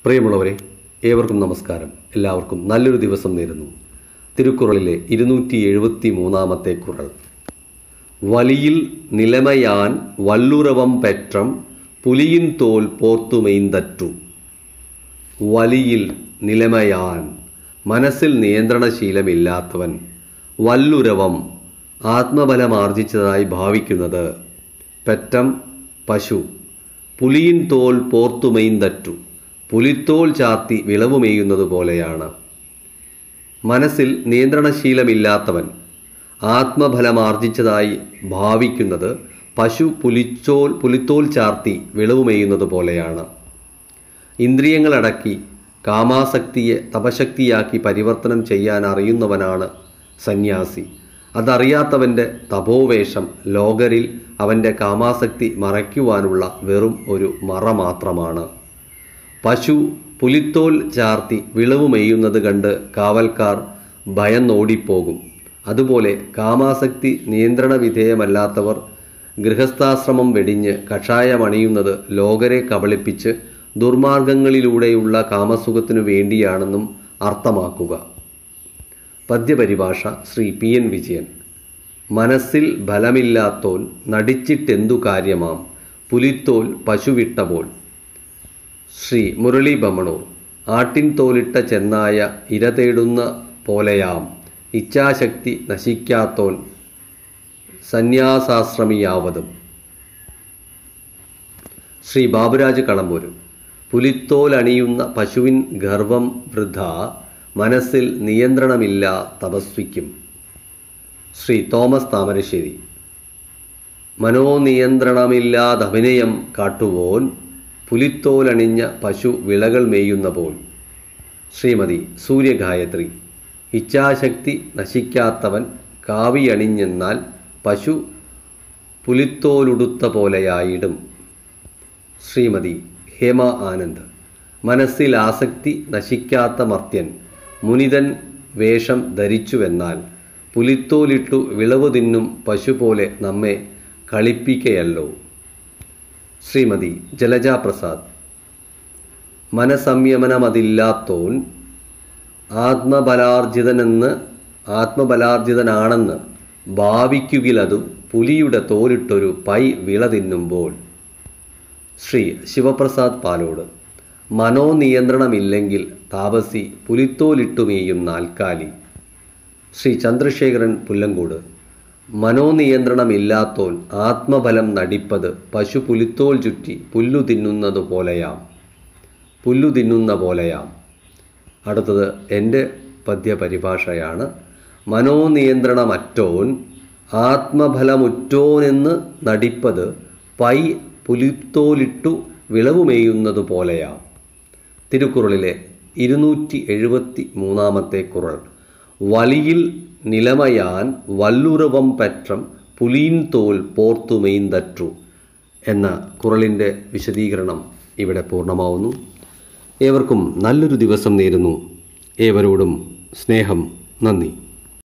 പ്രിയമുള്ളവരെ ഏവർക്കും നമസ്കാരം എല്ലാവർക്കും നല്ലൊരു ദിവസം നേരുന്നു തിരുക്കുറളിലെ ഇരുന്നൂറ്റി എഴുപത്തി മൂന്നാമത്തെ കുറൾ വലിയിൽ നിലമയാൻ വല്ലുറവം പെറ്റം പുലിയിൻ തോൽ പോർത്തുമെയ്തറ്റു വലിയിൽ നിലമയാൻ മനസ്സിൽ നിയന്ത്രണശീലമില്ലാത്തവൻ വല്ലുരവം ആത്മബലമാർജിച്ചതായി ഭാവിക്കുന്നത് പെറ്റം പശു പുലിയിൻ തോൽ പോർത്തുമെയ്തറ്റു പുലിത്തോൽ ചാർത്തി വിളവ് മേയുന്നത് പോലെയാണ് മനസ്സിൽ നിയന്ത്രണശീലമില്ലാത്തവൻ ആത്മഫലമാർജിച്ചതായി ഭാവിക്കുന്നത് പശു പുലിച്ചോൽ പുലിത്തോൽ ചാർത്തി വിളവ് മേയുന്നത് പോലെയാണ് ഇന്ദ്രിയങ്ങളടക്കി കാമാസക്തിയെ തപശക്തിയാക്കി പരിവർത്തനം ചെയ്യാൻ അറിയുന്നവനാണ് സന്യാസി അതറിയാത്തവൻ്റെ തപോവേഷം ലോകരിൽ അവൻ്റെ കാമാസക്തി മറയ്ക്കുവാനുള്ള വെറും ഒരു മറ മാത്രമാണ് പശു പുലിത്തോൽ ചാർത്തി വിളവ് മെയ്യുന്നത് കണ്ട് കാവൽക്കാർ ഭയന്നോടിപ്പോകും അതുപോലെ കാമാസക്തി നിയന്ത്രണ വിധേയമല്ലാത്തവർ ഗൃഹസ്ഥാശ്രമം വെടിഞ്ഞ് കഷായമണിയുന്നത് ലോകരെ കബളിപ്പിച്ച് ദുർമാർഗങ്ങളിലൂടെയുള്ള കാമസുഖത്തിനു വേണ്ടിയാണെന്നും അർത്ഥമാക്കുക പദ്യപരിഭാഷ ശ്രീ പി എൻ വിജയൻ മനസ്സിൽ ബലമില്ലാത്തോൻ നടിച്ചിട്ടെന്തു കാര്യമാം പുലിത്തോൽ പശുവിട്ടപോൽ ശ്രീ മുരളി ബമണൂർ ആട്ടിൻ തോലിട്ട ചെന്നായ ഇര തേടുന്ന പോലെയാം ഇച്ഛാശക്തി നശിക്കാത്തോൻ സന്യാസാശ്രമിയാവതും ശ്രീ ബാബുരാജ് കളമ്പൂർ പുലിത്തോൽ അണിയുന്ന പശുവിൻ ഗർഭം വൃദ്ധ മനസ്സിൽ നിയന്ത്രണമില്ല തപസ്വിക്കും ശ്രീ തോമസ് താമരശ്ശേരി മനോനിയന്ത്രണമില്ലാതഭിനയം കാട്ടുവോൻ പുലിത്തോലണിഞ്ഞ പശു വിളകൾ മേയുന്ന പോൽ ശ്രീമതി സൂര്യഗായത്രി ഇച്ഛാശക്തി നശിക്കാത്തവൻ കാവിയണിഞ്ഞെന്നാൽ പശു പുലിത്തോലുടുത്ത പോലെയായിടും ശ്രീമതി ഹേമ ആനന്ദ് മനസ്സിൽ ആസക്തി നശിക്കാത്ത മർത്യൻ മുനിതൻ വേഷം ധരിച്ചുവെന്നാൽ പുലിത്തോലിട്ടു വിളവ് തിന്നും പശു പോലെ നമ്മെ കളിപ്പിക്കയല്ലോ ശ്രീമതി ജലജ പ്രസാദ് മനസംയമനമതില്ലാത്തോൻ ആത്മബലാർജിതനെന്ന് ആത്മബലാർജിതനാണെന്ന് ഭാവിക്കുകിലതു പുലിയുടെ തോലിട്ടൊരു പൈ വിള തിന്നുമ്പോൾ ശ്രീ ശിവപ്രസാദ് പാലോട് മനോനിയന്ത്രണമില്ലെങ്കിൽ താപസി പുലിത്തോലിട്ടുമേയും നാൽക്കാലി ശ്രീ ചന്ദ്രശേഖരൻ പുല്ലങ്കോട് മനോനിയന്ത്രണമില്ലാത്തോൻ ആത്മബലം നടിപ്പത് പശു പുലിത്തോൽ ചുറ്റി പുല്ലു തിന്നുന്നത് പോലെയാം പുല്ലു തിന്നുന്ന പോലെയാം അടുത്തത് എൻ്റെ പദ്യപരിഭാഷയാണ് മനോനിയന്ത്രണമറ്റോൻ ആത്മഫലമുറ്റോനെന്ന് നടിപ്പത് പൈ പുലിത്തോലിട്ടു വിളവുമേയുന്നത് പോലെയാം തിരുക്കുറളിലെ ഇരുന്നൂറ്റി എഴുപത്തി മൂന്നാമത്തെ കുറൾ വലിയിൽ നിലമയാൻ വല്ലുറവം പറ്റം പുലീൻ തോൽ പോർത്തുമെയ്തറ്റു എന്ന കുറളിൻ്റെ വിശദീകരണം ഇവിടെ പൂർണ്ണമാവുന്നു ഏവർക്കും നല്ലൊരു ദിവസം നേരുന്നു ഏവരോടും സ്നേഹം നന്ദി